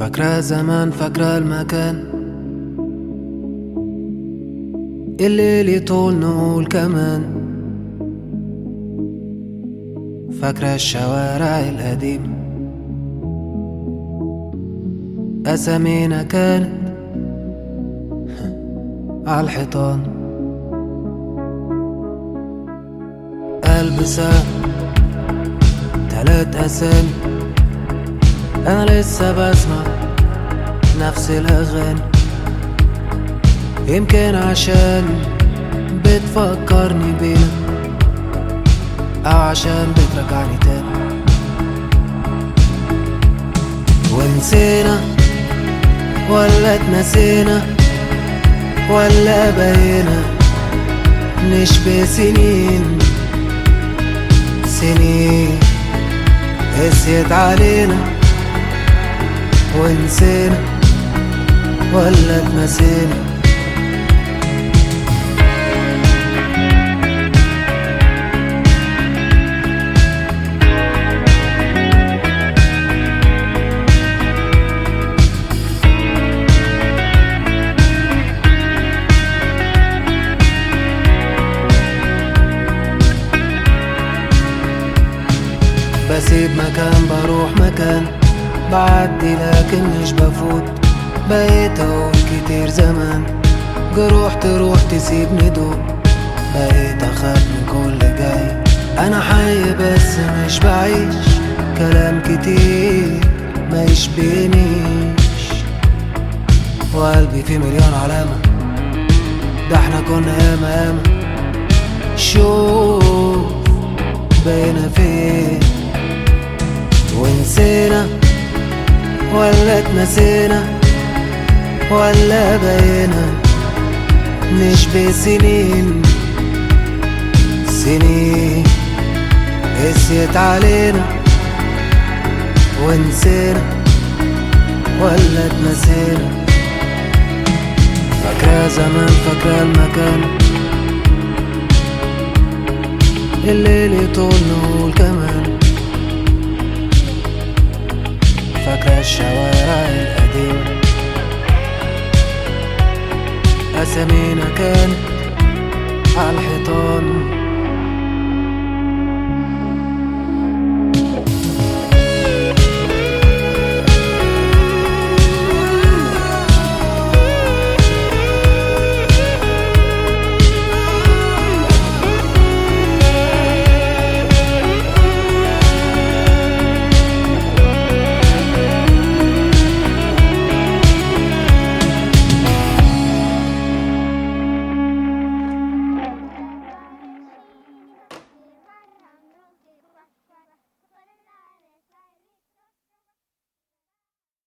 فاكرة زمان فاكرة المكان الليل يطول نقول كمان فاكرة الشوارع القديمة أسامينا كانت عالحيطان قلب سام تلات أسامي أنا لسه بسمع نفس الأغاني يمكن عشان بتفكرني بينا أو عشان بترجعني تاني ونسينا ولا اتنسينا ولا بقينا نشبه سنين سنين قسيت علينا ونسينا ولا اتنسينا بسيب مكان بروح مكان بعدي لكن مش بفوت بقيت اقول كتير زمان جروح تروح تسيبني دوب بقيت اخاف من كل جاي انا حي بس مش بعيش كلام كتير ما يشبهنيش وقلبي فيه مليون علامة ده احنا كنا ياما ياما شوف بقينا فين ونسينا ولا اتنسينا ولا بقينا نشبه سنين سنين قسيت علينا ونسينا ولا اتنسينا فاكرة زمان فاكرة المكان الليل يطول نقول كمان فاكرة الشوارع القديمة أسامينا كانت عالحيطان